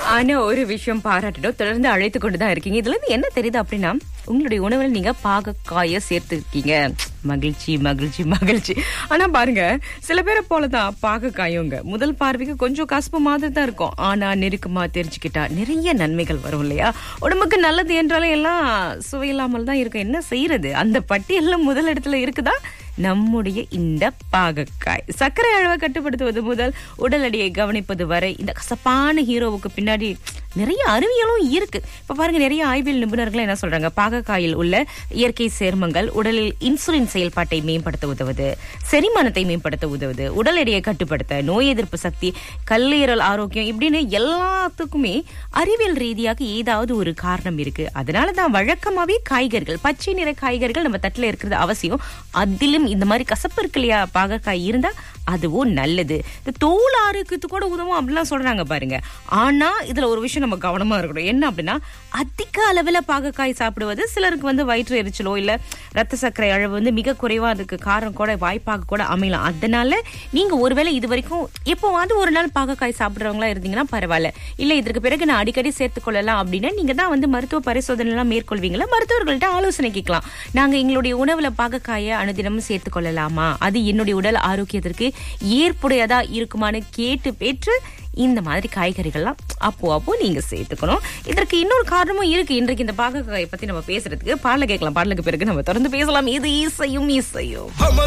ஆனா ஒரு விஷயம் பாராட்டணும் தொடர்ந்து அழைத்து கொண்டுதான் இருக்கீங்க இதுல இருந்து என்ன தெரியுது அப்படின்னா உங்களுடைய உணவுல நீங்க பாகக்காய சேர்த்து இருக்கீங்க மகிழ்ச்சி மகிழ்ச்சி மகிழ்ச்சி ஆனா பாருங்க சில பேரை போலதான் பாகக்காயங்க முதல் பார்வைக்கு கொஞ்சம் கசப்பு மாதிரி தான் இருக்கும் ஆனா நெருக்கமா தெரிஞ்சுக்கிட்டா நிறைய நன்மைகள் வரும் இல்லையா உடம்புக்கு நல்லது என்றாலும் எல்லாம் சுவையில்லாமல் தான் இருக்கும் என்ன செய்யறது அந்த பட்டியல்ல முதல் இடத்துல இருக்குதா நம்முடைய இந்த பாகக்காய் சர்க்கரை அளவை கட்டுப்படுத்துவது முதல் உடல் எடையை கவனிப்பது வரை இந்த கசப்பான ஹீரோவுக்கு பின்னாடி நிறைய அறிவியலும் இருக்கு இப்ப பாருங்க நிறைய ஆய்வியல் நிபுணர்கள் என்ன சொல்றாங்க பாகக்காயில் உள்ள இயற்கை சேர்மங்கள் உடலில் இன்சுலின் செயல்பாட்டை மேம்படுத்த உதவுது செரிமானத்தை மேம்படுத்த உதவுது உடல் எடையை கட்டுப்படுத்த நோய் எதிர்ப்பு சக்தி கல்லீரல் ஆரோக்கியம் இப்படின்னு எல்லாத்துக்குமே அறிவியல் ரீதியாக ஏதாவது ஒரு காரணம் இருக்கு அதனால தான் வழக்கமாவே காய்கறிகள் பச்சை நிற காய்கறிகள் நம்ம தட்டுல இருக்கிறது அவசியம் அதிலும் இந்த மாதிரி கசப்பு இருக்கு இல்லையா பாகக்காய் இருந்தா அதுவும் நல்லது இந்த தோல் ஆரோக்கியத்துக்கு கூட உதவும் அப்படிலாம் சொல்றாங்க பாருங்க ஆனா இதுல ஒரு விஷயம் நம்ம கவனமா இருக்கணும் என்ன அப்படின்னா அதிக அளவுல பாகக்காய் சாப்பிடுவது சிலருக்கு வந்து வயிற்று எரிச்சலோ இல்ல ரத்த சர்க்கரை அளவு வந்து மிக குறைவா அதுக்கு காரணம் கூட வாய்ப்பாக கூட அமையலாம் அதனால நீங்க ஒருவேளை இது வரைக்கும் எப்போவாவது ஒரு நாள் பாகக்காய் சாப்பிடுறவங்களா இருந்தீங்கன்னா பரவாயில்ல இல்ல இதற்கு பிறகு நான் அடிக்கடி சேர்த்துக் கொள்ளலாம் அப்படின்னா நீங்க தான் வந்து மருத்துவ பரிசோதனை எல்லாம் மேற்கொள்வீங்களா மருத்துவர்கள்ட்ட ஆலோசனை கேட்கலாம் நாங்க எங்களுடைய உணவுல பாகக்காயை அனுதினமும் சேர்த்துக் கொள்ளலாமா அது என்னுடைய உடல் ஆரோக்கியத்திற்கு ஏற்புடையதா இருக்குமான்னு கேட்டு பெற்று இந்த மாதிரி காய்கறிகள்லாம் அப்போ அப்போ நீங்க சேர்த்துக்கணும் இதற்கு இன்னொரு காரணமும் இருக்கு இன்றைக்கு இந்த பாகக்காயை பத்தி நம்ம பேசுறதுக்கு பாடல கேட்கலாம் பாடலுக்கு பிறகு நம்ம தொடர்ந்து பேசலாம் இது இசையும் இசையும் I'm a